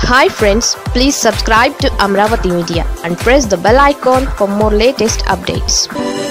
hi friends please subscribe to Amaravati media and press the bell icon for more latest updates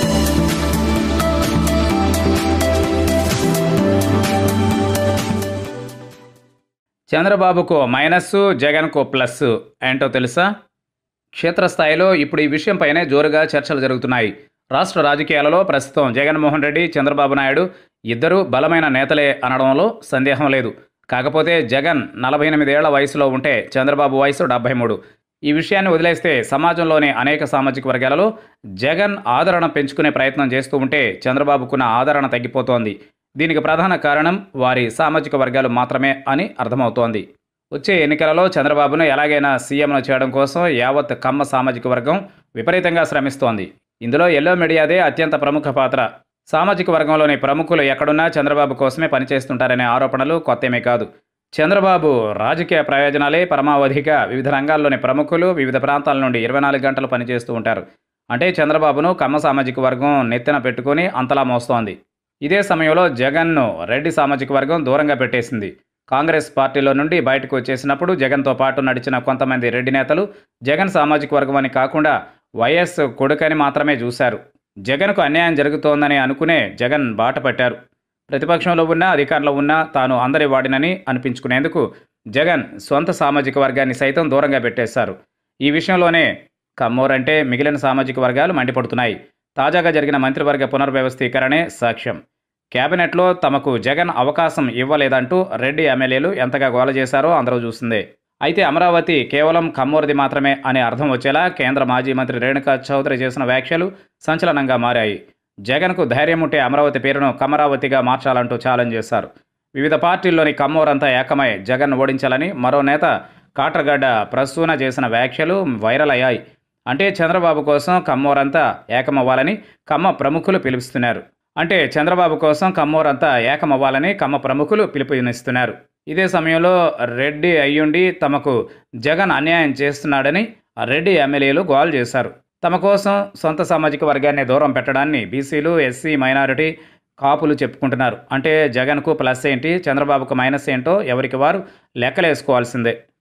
చంద్రబాబుకు minus జగన్కు plus ఏంటో తెలుసా క్షేత్రస్థాయిలో ఇప్పుడు ఈ విషయంపైనే జోరుగా చర్చలు జరుగుతున్నాయి రాష్ట్ర రాజకీయాలలో ప్రస్తుతం జగన్మోహన్ రెడ్డి చంద్రబాబు నాయుడు ఇద్దరూ బలమైన నేతలే అనడంలో సందేహం లేదు కాకపోతే జగన్ నలభై ఎనిమిదేళ్ల వయసులో ఉంటే చంద్రబాబు వయసు డెబ్బై మూడు ఈ విషయాన్ని వదిలేస్తే సమాజంలోని అనేక సామాజిక వర్గాలలో జగన్ ఆదరణ పెంచుకునే ప్రయత్నం చేస్తూ ఉంటే చంద్రబాబుకున్న ఆదరణ తగ్గిపోతోంది దీనికి ప్రధాన కారణం వారి సామాజిక వర్గాలు మాత్రమే అని అర్థమవుతోంది వచ్చే ఎన్నికలలో చంద్రబాబును ఎలాగైనా సీఎంను చేయడం కోసం యావత్ కమ్మ సామాజిక వర్గం విపరీతంగా శ్రమిస్తోంది ఇందులో ఎల్లో మీడియాదే అత్యంత ప్రముఖ పాత్ర సామాజిక వర్గంలోని ప్రముఖులు ఎక్కడున్నా చంద్రబాబు కోసమే పనిచేస్తుంటారనే ఆరోపణలు కొత్తేమీ కాదు చంద్రబాబు రాజకీయ ప్రయోజనాలే పరమావధిగా వివిధ రంగాల్లోని ప్రముఖులు వివిధ ప్రాంతాల నుండి ఇరవై నాలుగు గంటలు పనిచేస్తూ ఉంటారు అంటే చంద్రబాబును కమ్మ సామాజిక వర్గం నెత్తిన పెట్టుకుని అంతలా మోస్తోంది ఇదే సమయంలో జగన్ను రెడ్డి సామాజిక వర్గం దూరంగా పెట్టేసింది కాంగ్రెస్ పార్టీలో నుండి బయటకు వచ్చేసినప్పుడు జగన్తో పాటు నడిచిన కొంతమంది రెడ్డి నేతలు జగన్ సామాజిక వర్గం అని కాకుండా వైఎస్ కొడుకని మాత్రమే చూశారు జగన్కు అన్యాయం జరుగుతోందని అనుకునే జగన్ బాట పట్టారు ప్రతిపక్షంలో ఉన్నా అధికారంలో ఉన్నా తాను అందరి వాడినని అనిపించుకునేందుకు జగన్ సొంత సామాజిక వర్గాన్ని సైతం దూరంగా పెట్టేశారు ఈ విషయంలోనే కమ్మోరంటే మిగిలిన సామాజిక వర్గాలు మండిపడుతున్నాయి తాజాగా జరిగిన మంత్రివర్గ పునర్వ్యవస్థీకరణే సాక్ష్యం కేబినెట్లో తమకు జగన్ అవకాశం ఇవ్వలేదంటూ రెడ్డి ఎమ్మెల్యేలు ఎంతగా గోల చేశారో అందరూ చూసిందే అయితే అమరావతి కేవలం కమ్మోరిది మాత్రమే అనే అర్థం వచ్చేలా కేంద్ర మాజీ మంత్రి రేణుకా చౌదరి చేసిన వ్యాఖ్యలు సంచలనంగా మారాయి జగన్కు ధైర్యం ఉంటే అమరావతి పేరును కమరావతిగా మార్చాలంటూ ఛాలెంజ్ చేశారు వివిధ పార్టీల్లోని కమ్మోరంతా ఏకమై జగన్ ఓడించాలని మరో నేత కాట్రగడ్డ ప్రసూన చేసిన వ్యాఖ్యలు వైరల్ అయ్యాయి అంటే చంద్రబాబు కోసం కమ్మోరంతా ఏకమవ్వాలని కమ్మ ప్రముఖులు పిలుపుస్తున్నారు అంటే చంద్రబాబు కోసం కమ్మోరంతా ఏకమవ్వాలని కమ్మ ప్రముఖులు పిలుపునిస్తున్నారు ఇదే సమయంలో రెడ్డి అయ్యుండి తమకు జగన్ అన్యాయం చేస్తున్నాడని రెడ్డి ఎమ్మెల్యేలు గోల్ చేశారు తమ కోసం సొంత సామాజిక వర్గాన్ని దూరం పెట్టడాన్ని బీసీలు ఎస్సీ మైనారిటీ కాపులు చెప్పుకుంటున్నారు అంటే జగన్కు ప్లస్ ఏంటి చంద్రబాబుకు మైనస్ ఏంటో ఎవరికి వారు లెక్కలేసుకోవాల్సిందే